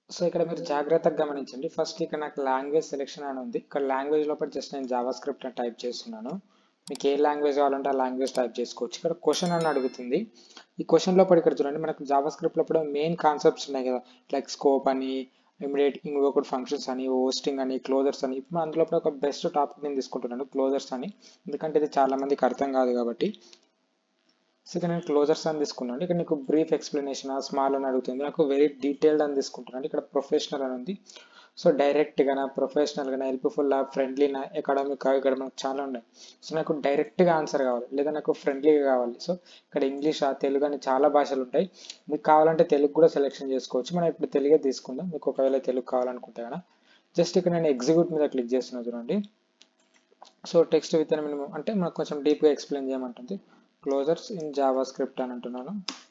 so ఇక్కడ మీరు జాగ్రత్తగా గమనించండి ఫస్ట్ ఇక్కడ నాకు లాంగ్వేజ్ సెలెక్షన్ అని ఉంది ఇక్కడ లాంగ్వేజ్ లోపల జస్ట్ నేను జావా స్క్రిప్ట్ అని టైప్ చేస్తున్నాను మీకు ఏ లాంగ్వేజ్ కావాలంటే ఆ లాంగ్వేజ్ టైప్ చేసుకోవచ్చు ఇక్కడ క్వశ్చన్ అని అడుగుతుంది ఈ క్వశ్చన్ లోపల ఇక్కడ చూడండి మనకు జావా స్క్రిప్ట్ లోపల మెయిన్ కాన్సెప్ట్స్ ఉన్నాయి కదా లైక్ స్కోప్ అని ఇమిడియట్ ఇంకొకటి ఫంక్షన్స్ అని హోస్టింగ్ అని క్లోజర్స్ అని ఇప్పుడు అందులో ఒక బెస్ట్ టాపిక్ నేను తీసుకుంటున్నాను క్లోజర్స్ అని ఎందుకంటే ఇది చాలా మందికి అర్థం కాదు కాబట్టి సో ఇక్కడ నేను క్లోజర్స్ అని తీసుకున్నాను ఇక్కడ నీకు బ్రీఫ్ ఎక్స్ప్లెనేషన్ స్మాల్ అని అడుగుతుంది నాకు వెరీ డీటెయిల్డ్ అని తీసుకుంటున్నాను ఇక్కడ ప్రొఫెషనల్ అని ఉంది సో డైరెక్ట్గా ప్రొఫెషనల్గా హెల్ప్ఫుల్ ఫ్రెండ్లీ ఎకడామిక్ ఇక్కడ మనకు చాలా ఉన్నాయి సో నాకు డైరెక్ట్గా ఆన్సర్ కావాలి లేదా నాకు ఫ్రెండ్లీగా కావాలి సో ఇక్కడ ఇంగ్లీష్ తెలుగు అని చాలా భాషలు ఉంటాయి మీకు కావాలంటే తెలుగు కూడా సెలెక్షన్ చేసుకోవచ్చు మనం ఇప్పుడు తెలుగే తీసుకుందాం మీకు ఒకవేళ తెలుగు కావాలనుకుంటే కదా జస్ట్ ఇక్కడ నేను ఎగ్జిక్యూట్ మీద క్లిక్ చేస్తున్నా చూడండి సో టెక్స్ట్ విత్ మినిమం అంటే మనకు కొంచెం డీప్గా ఎక్స్ప్లెయిన్ చేయమంటుంది క్లోజర్స్ ఇన్ జావా స్క్రిప్ట్ అని అంటున్నాను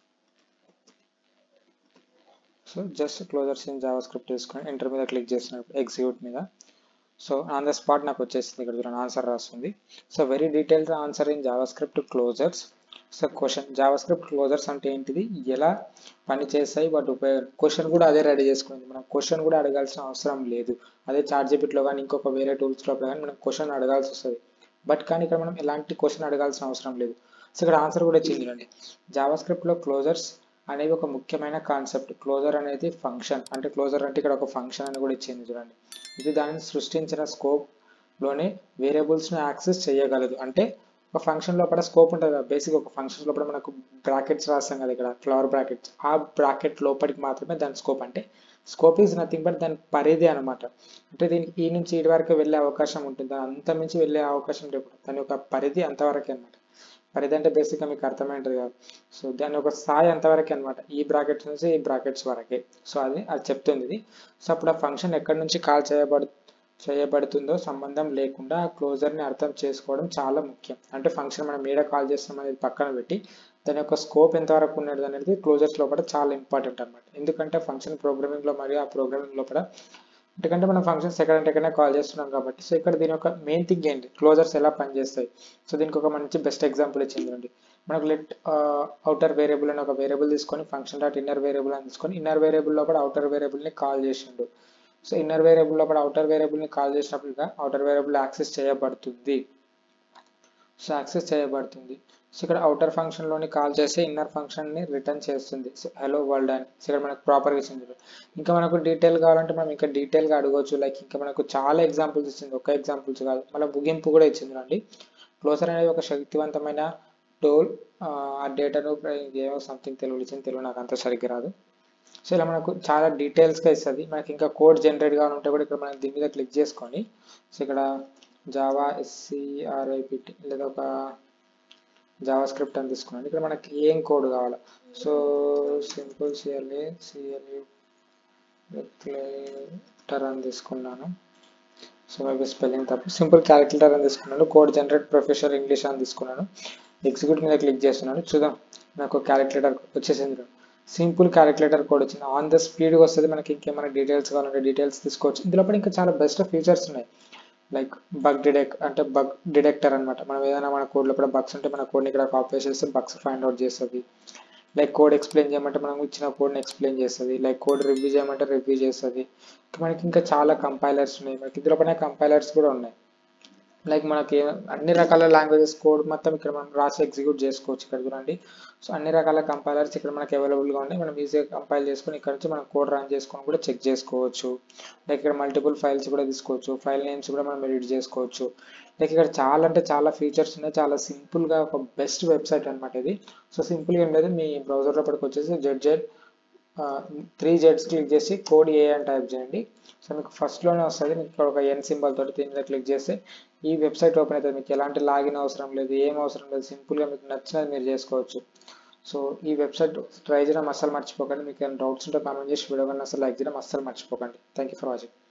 so just closures in JavaScript తీసుకొని ఎంటర్ మీద క్లిక్ చేసినప్పుడు ఎగ్జిక్యూట్ మీద సో ఆన్ ద స్పాట్ నాకు వచ్చేసింది ఇక్కడ చూడండి ఆన్సర్ రాస్తుంది so very detailed answer in JavaScript closures so question JavaScript closures అంటే ఏంటిది ఎలా పని చేస్తాయి వాటి ఉపయోగం క్వశ్చన్ కూడా అదే రెడీ చేసుకుంది మనం క్వశ్చన్ కూడా అడగాల్సిన అవసరం లేదు అదే చార్ట్ జీపీటీలో కానీ ఇంకొక వేరే టూల్స్ లోపల కానీ మనం క్వశ్చన్ అడగాల్సి వస్తుంది బట్ కానీ ఇక్కడ మనం ఎలాంటి క్వశ్చన్ అడగాల్సిన అవసరం లేదు సో ఇక్కడ ఆన్సర్ కూడా వచ్చింది చూడండి జావా స్క్రిప్ట్లో క్లోజర్స్ అనేవి ఒక ముఖ్యమైన కాన్సెప్ట్ క్లోజర్ అనేది ఫంక్షన్ అంటే క్లోజర్ అంటే ఇక్కడ ఒక ఫంక్షన్ అని కూడా ఇచ్చింది చూడండి ఇది దానిని సృష్టించిన స్కోప్లోనే వేరియబుల్స్ను యాక్సెస్ చేయగలదు అంటే ఒక ఫంక్షన్ లోపల స్కోప్ ఉంటుంది కదా బేసిక్ ఒక ఫంక్షన్ లోపల మనకు బ్రాకెట్స్ రాస్తాం కదా ఇక్కడ ఫ్లవర్ బ్రాకెట్స్ ఆ బ్రాకెట్ లోపలికి మాత్రమే దాని స్కోప్ అంటే స్కోప్ ఈజ్ నథింగ్ బట్ దాని పరిధి అనమాట అంటే దీనికి ఈ నుంచి ఇటు వరకు వెళ్ళే అవకాశం ఉంటుంది దాని అంత మించి వెళ్ళే అవకాశం లేదు దాని యొక్క పరిధి అంతవరకే అనమాట పరిధి అంటే బేసిక్గా మీకు అర్థమైంటుంది కదా సో దాని ఒక స్థాయి అంతవరకే అనమాట ఈ బ్రాకెట్స్ నుంచి ఈ బ్రాకెట్స్ వరకే సో అది అది చెప్తుంది ఇది సో అప్పుడు ఆ ఫంక్షన్ ఎక్కడి నుంచి కాల్ చేయబడు చేయబడుతుందో సంబంధం లేకుండా ఆ క్లోజర్ని అర్థం చేసుకోవడం చాలా ముఖ్యం అంటే ఫంక్షన్ మనం ఏడ కాల్ చేస్తాం అనేది పక్కన పెట్టి దాని యొక్క స్కోప్ ఎంతవరకు ఉన్నది అనేది క్లోజర్స్ లోపల చాలా ఇంపార్టెంట్ అనమాట ఎందుకంటే ఫంక్షన్ ప్రోగ్రామింగ్లో మరియు ఆ ప్రోగ్రామింగ్ లోపల ఎందుకంటే మనం ఫంక్షన్స్ ఎక్కడంటే ఎక్కడైనా కాల్ చేస్తున్నాం కాబట్టి సో ఇక్కడ దీని యొక్క మెయిన్ థింగ్ ఏంటి క్లోజర్స్ ఎలా పనిచేస్తాయి సో దీనికి ఒక మంచి బెస్ట్ ఎగ్జాంపుల్ ఇచ్చింది అండి మనకు లెట్ అవుటర్ వేరియబుల్ అని ఒక వేరియబుల్ తీసుకొని ఫంక్షన్ డాట్ ఇన్నర్ వేరియబుల్ అని తీసుకొని ఇన్నర్ వేరియబుల్ లోపల అవుటర్ వేరియబుల్ని కాల్ చేసిండు సో ఇన్నర్ వేరియబుల్ లోపల అవుటర్ వేరియబుల్ని కాల్ చేసినప్పుడు అవుటర్ వేరియబుల్ యాక్సెస్ చేయబడుతుంది సో యాక్సెస్ చేయబడుతుంది సో ఇక్కడ అవుటర్ ఫంక్షన్లోని కాల్ చేసి ఇన్నర్ ఫంక్షన్ని రిటర్న్ చేస్తుంది సో హలో వరల్డ్ అని సో ఇక్కడ మనకు ప్రాపర్గా ఇచ్చింది ఇంకా మనకు డీటెయిల్ కావాలంటే మనం ఇంకా డీటెయిల్గా అడగవచ్చు లైక్ ఇంకా మనకు చాలా ఎగ్జాంపుల్స్ ఇచ్చింది ఒక ఎగ్జాంపుల్స్ కాదు మళ్ళీ ముగింపు కూడా ఇచ్చింది అండి క్లోజర్ అనేది ఒక శక్తివంతమైన టూల్ ఆ డేటాను ఏమో సంథింగ్ తెలుగు ఇచ్చింది తెలుగు నాకు అంత సరిగ్గా రాదు సో ఇలా మనకు చాలా డీటెయిల్స్గా ఇస్తుంది మనకి ఇంకా కోడ్ జనరేట్ కావాలంటే కూడా ఇక్కడ మనం దీని మీద క్లిక్ చేసుకొని సో ఇక్కడ జావా ఎస్సీఆర్ఐపిటి లేదా ఒక జావా స్క్రిప్ట్ అని తీసుకున్నాను ఇక్కడ మనకి ఏం కోడ్ కావాలి సో సింపుల్ సిఎల్ఏ సిఎల్ఏ రిక్లేటర్ అని తీసుకున్నాను సో మేబీ స్పెల్లింగ్ తప్పు సింపుల్ క్యాలిక్యులేటర్ అని తీసుకున్నాను కోడ్ జనరేట్ ప్రొఫెషనల్ ఇంగ్లీష్ అని తీసుకున్నాను ఎగ్జిక్యూట్ మీద క్లిక్ చేస్తున్నాను చూద్దాం నాకు క్యాలిక్యులేటర్ వచ్చేసింది సింపుల్ క్యాలిక్యులేటర్ కోడ్ వచ్చింది ఆన్ ద స్పీడ్గా వస్తుంది మనకి ఇంకేమైనా డీటెయిల్స్ కావాలంటే డీటెయిల్స్ తీసుకోవచ్చు ఇందులో ఇంకా చాలా బెస్ట్ ఫీచర్స్ ఉన్నాయి లైక్ బగ్ డిడెక్ట్ అంటే బగ్ డిడెక్టర్ అనమాట మనం ఏదైనా మన కోడ్లో కూడా బగ్స్ ఉంటే మన కోడ్ని ఇక్కడ కాపీ చేస్తే బగ్స్ ఫైండ్ అవుట్ చేస్తుంది లైక్ కోడ్ ఎక్స్ప్లెయిన్ చేయమంటే మనం ఇచ్చిన కోడ్ని ఎక్స్ప్లెయిన్ చేస్తుంది లైక్ కోడ్ రివ్యూ చేయమంటే రివ్యూ చేస్తుంది మనకి ఇంకా చాలా కంపైలర్స్ ఉన్నాయి మనకి ఇందులో పైన కంపైలర్స్ కూడా ఉన్నాయి లైక్ మనకి అన్ని రకాల లాంగ్వేజెస్ కోడ్ మొత్తం ఇక్కడ మనం రాసి ఎగ్జిక్యూట్ చేసుకోవచ్చు ఇక్కడ చూడండి సో అన్ని రకాల కంపైలర్స్ ఇక్కడ మనకి అవైలబుల్గా ఉన్నాయి మనం ఈజీగా కంపైల్ చేసుకొని ఇక్కడ నుంచి మనం కోడ్ రన్ చేసుకొని కూడా చెక్ చేసుకోవచ్చు లైక్ ఇక్కడ మల్టిపుల్ ఫైల్స్ కూడా తీసుకోవచ్చు ఫైల్ నేమ్స్ కూడా మనం ఎడిట్ చేసుకోవచ్చు లైక్ ఇక్కడ చాలా అంటే చాలా ఫీచర్స్ ఉన్నాయి చాలా సింపుల్గా ఒక బెస్ట్ వెబ్సైట్ అనమాట ఇది సో సింపుల్గా ఏం లేదు మీ బ్రౌజర్లో పడికి వచ్చేసి జెడ్ జెడ్ త్రీ జెడ్స్ క్లిక్ చేసి కోడ్ ఏ అని టైప్ చేయండి సో మీకు ఫస్ట్లోనే వస్తుంది మీకు ఇక్కడ ఒక ఎన్ సింబల్ తోటి దీని మీద క్లిక్ చేస్తే ఈ వెబ్సైట్ ఓపెన్ అవుతుంది మీకు ఎలాంటి లాగిన్ అవసరం లేదు ఏం అవసరం లేదు సింపుల్గా మీకు నచ్చినది మీరు చేసుకోవచ్చు సో ఈ వెబ్సైట్ ట్రై చేయడం అస్సలు మర్చిపోకండి మీకు ఏమైనా డౌట్స్ ఉంటే కామెంట్ చేసి వీడియో కన్నా అసలు లైక్ చేయడం అస్సలు మర్చిపోకండి థ్యాంక్ యూ ఫర్ వాచింగ్